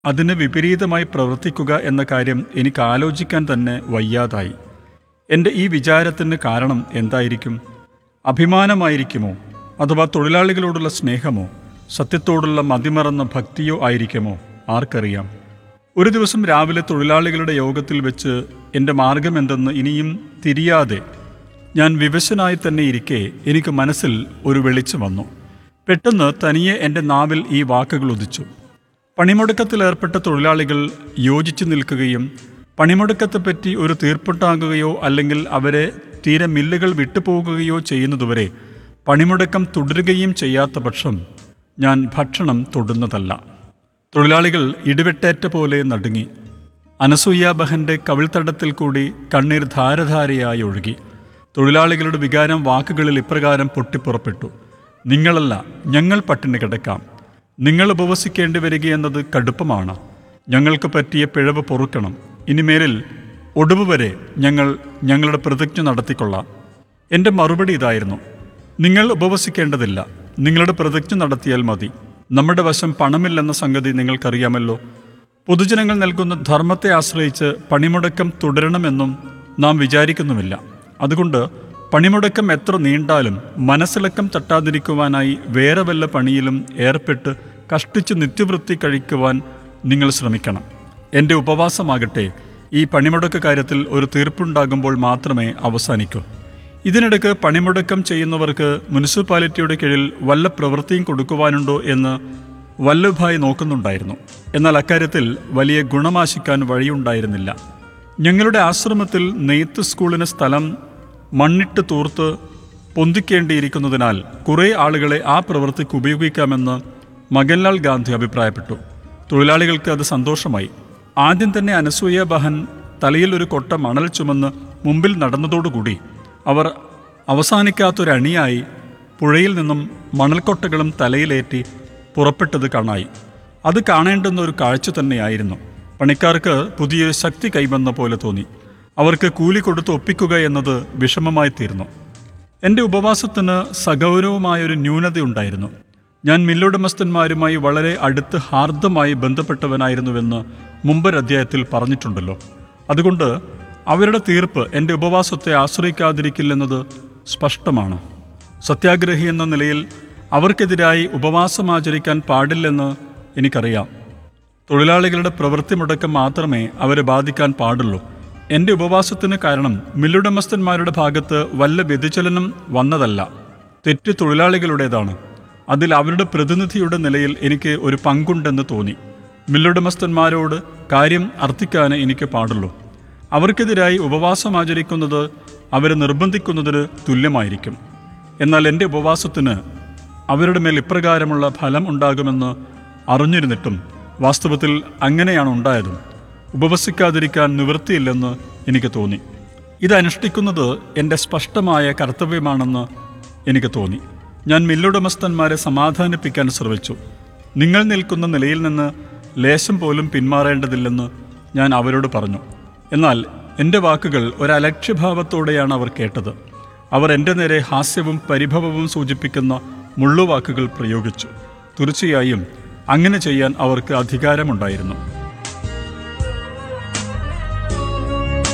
അതിന് വിപരീതമായി പ്രവർത്തിക്കുക എന്ന കാര്യം എനിക്ക് ആലോചിക്കാൻ തന്നെ വയ്യാതായി എൻ്റെ ഈ വിചാരത്തിന് കാരണം എന്തായിരിക്കും അഭിമാനമായിരിക്കുമോ അഥവാ തൊഴിലാളികളോടുള്ള സ്നേഹമോ സത്യത്തോടുള്ള മതിമറന്ന ഭക്തിയോ ആയിരിക്കുമോ ആർക്കറിയാം ഒരു ദിവസം രാവിലെ തൊഴിലാളികളുടെ യോഗത്തിൽ വെച്ച് എൻ്റെ മാർഗം എന്തെന്ന് ഇനിയും തിരിയാതെ ഞാൻ വിവശനായി തന്നെ ഇരിക്കെ എനിക്ക് മനസ്സിൽ ഒരു വെളിച്ചം വന്നു പെട്ടെന്ന് തനിയെ എൻ്റെ നാവിൽ ഈ വാക്കുകൾ ഉദിച്ചു പണിമുടക്കത്തിലേർപ്പെട്ട തൊഴിലാളികൾ യോജിച്ചു നിൽക്കുകയും പണിമുടക്കത്തെപ്പറ്റി ഒരു തീർപ്പുണ്ടാകുകയോ അല്ലെങ്കിൽ അവരെ തീരെ മില്ലുകൾ വിട്ടുപോകുകയോ ചെയ്യുന്നതുവരെ പണിമുടക്കം തുടരുകയും ചെയ്യാത്ത പക്ഷം ഞാൻ ഭക്ഷണം തൊടുന്നതല്ല തൊഴിലാളികൾ ഇടിവെട്ടേറ്റ പോലെ നടുങ്ങി അനസൂയാബഹന്റെ കവിൾത്തടത്തിൽ കൂടി കണ്ണീർ ധാരധാരയായി ഒഴുകി തൊഴിലാളികളുടെ വികാരം വാക്കുകളിൽ ഇപ്രകാരം പൊട്ടിപ്പുറപ്പെട്ടു നിങ്ങളല്ല ഞങ്ങൾ പട്ടിണി കിടക്കാം നിങ്ങൾ ഉപവസിക്കേണ്ടി വരികയെന്നത് കടുപ്പമാണ് ഞങ്ങൾക്ക് പറ്റിയ പിഴവ് പൊറുക്കണം ഇനിമേലിൽ ഒടുവ് വരെ ഞങ്ങൾ ഞങ്ങളുടെ പ്രതിജ്ഞ നടത്തിക്കൊള്ളാം എൻ്റെ മറുപടി ഇതായിരുന്നു നിങ്ങൾ ഉപവസിക്കേണ്ടതില്ല നിങ്ങളുടെ പ്രതിജ്ഞ നടത്തിയാൽ മതി നമ്മുടെ വശം പണമില്ലെന്ന സംഗതി നിങ്ങൾക്കറിയാമല്ലോ പൊതുജനങ്ങൾ നൽകുന്ന ധർമ്മത്തെ ആശ്രയിച്ച് പണിമുടക്കം തുടരണമെന്നും നാം വിചാരിക്കുന്നുമില്ല അതുകൊണ്ട് പണിമുടക്കം എത്ര നീണ്ടാലും മനസ്സിളക്കം തട്ടാതിരിക്കുവാനായി വേറെ വല്ല പണിയിലും ഏർപ്പെട്ട് കഷ്ടിച്ച് നിത്യവൃത്തി കഴിക്കുവാൻ നിങ്ങൾ ശ്രമിക്കണം എൻ്റെ ഉപവാസമാകട്ടെ ഈ പണിമുടക്ക കാര്യത്തിൽ ഒരു തീർപ്പുണ്ടാകുമ്പോൾ മാത്രമേ അവസാനിക്കൂ ഇതിനിടയ്ക്ക് പണിമുടക്കം ചെയ്യുന്നവർക്ക് മുനിസിപ്പാലിറ്റിയുടെ കീഴിൽ വല്ല പ്രവൃത്തിയും കൊടുക്കുവാനുണ്ടോ എന്ന് വല്ലഭായി നോക്കുന്നുണ്ടായിരുന്നു എന്നാൽ അക്കാര്യത്തിൽ വലിയ ഗുണമാശിക്കാൻ വഴിയുണ്ടായിരുന്നില്ല ഞങ്ങളുടെ ആശ്രമത്തിൽ നെയ്ത്ത് സ്കൂളിന് സ്ഥലം മണ്ണിട്ട് തൂർത്ത് പൊന്തിക്കേണ്ടിയിരിക്കുന്നതിനാൽ കുറേ ആളുകളെ ആ പ്രവൃത്തിക്ക് ഉപയോഗിക്കാമെന്ന് മകൻലാൽ ഗാന്ധി അഭിപ്രായപ്പെട്ടു തൊഴിലാളികൾക്ക് അത് സന്തോഷമായി ആദ്യം തന്നെ അനസൂയ ബഹൻ തലയിൽ ഒരു കൊട്ട മണൽ ചുമന്ന് മുമ്പിൽ നടന്നതോടുകൂടി അവർ അവസാനിക്കാത്തൊരണിയായി പുഴയിൽ നിന്നും മണൽക്കൊട്ടകളും തലയിലേറ്റി പുറപ്പെട്ടത് കാണായി അത് കാണേണ്ടുന്ന ഒരു കാഴ്ച തന്നെയായിരുന്നു പണിക്കാർക്ക് പുതിയൊരു ശക്തി കൈവന്ന പോലെ തോന്നി അവർക്ക് കൂലി കൊടുത്ത് ഒപ്പിക്കുക എന്നത് വിഷമമായി തീർന്നു എൻ്റെ ഉപവാസത്തിന് സഗൗരവമായൊരു ന്യൂനതയുണ്ടായിരുന്നു ഞാൻ മില്ലുടമസ്ഥന്മാരുമായി വളരെ അടുത്ത് ഹാർദമായി ബന്ധപ്പെട്ടവനായിരുന്നുവെന്ന് മുമ്പൊരധ്യായത്തിൽ പറഞ്ഞിട്ടുണ്ടല്ലോ അതുകൊണ്ട് അവരുടെ തീർപ്പ് എൻ്റെ ഉപവാസത്തെ ആശ്രയിക്കാതിരിക്കില്ലെന്നത് സ്പഷ്ടമാണ് സത്യാഗ്രഹി എന്ന നിലയിൽ അവർക്കെതിരായി ഉപവാസമാചരിക്കാൻ പാടില്ലെന്ന് എനിക്കറിയാം തൊഴിലാളികളുടെ പ്രവൃത്തി മുടക്കം മാത്രമേ അവരെ ബാധിക്കാൻ പാടുള്ളൂ എൻ്റെ ഉപവാസത്തിന് കാരണം മില്ലുടമസ്ഥന്മാരുടെ ഭാഗത്ത് വല്ല വ്യതിചലനം വന്നതല്ല തെറ്റ് തൊഴിലാളികളുടേതാണ് അതിൽ അവരുടെ പ്രതിനിധിയുടെ നിലയിൽ എനിക്ക് ഒരു പങ്കുണ്ടെന്ന് തോന്നി മില്ലുടമസ്ഥന്മാരോട് കാര്യം അർത്ഥിക്കാനേ എനിക്ക് പാടുള്ളൂ അവർക്കെതിരായി ഉപവാസം ആചരിക്കുന്നത് അവരെ നിർബന്ധിക്കുന്നതിന് തുല്യമായിരിക്കും എന്നാൽ എൻ്റെ ഉപവാസത്തിന് അവരുടെ മേൽ ഇപ്രകാരമുള്ള ഫലം ഉണ്ടാകുമെന്ന് അറിഞ്ഞിരുന്നിട്ടും വാസ്തവത്തിൽ അങ്ങനെയാണ് ഉണ്ടായതും ഉപവസിക്കാതിരിക്കാൻ നിവൃത്തിയില്ലെന്ന് എനിക്ക് തോന്നി ഇത് അനുഷ്ഠിക്കുന്നത് എൻ്റെ സ്പഷ്ടമായ കർത്തവ്യമാണെന്ന് എനിക്ക് തോന്നി ഞാൻ മില്ലുടമസ്ഥന്മാരെ സമാധാനിപ്പിക്കാൻ ശ്രമിച്ചു നിങ്ങൾ നിൽക്കുന്ന നിലയിൽ നിന്ന് ലേശം പോലും പിന്മാറേണ്ടതില്ലെന്ന് ഞാൻ അവരോട് പറഞ്ഞു എന്നാൽ എൻ്റെ വാക്കുകൾ ഒരലക്ഷ്യഭാവത്തോടെയാണ് അവർ കേട്ടത് അവർ എൻ്റെ നേരെ ഹാസ്യവും പരിഭവവും സൂചിപ്പിക്കുന്ന മുള്ളുവാക്കുകൾ പ്രയോഗിച്ചു തീർച്ചയായും അങ്ങനെ ചെയ്യാൻ അവർക്ക് അധികാരമുണ്ടായിരുന്നു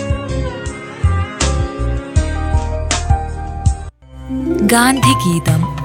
ഗാന്ധിഗീതം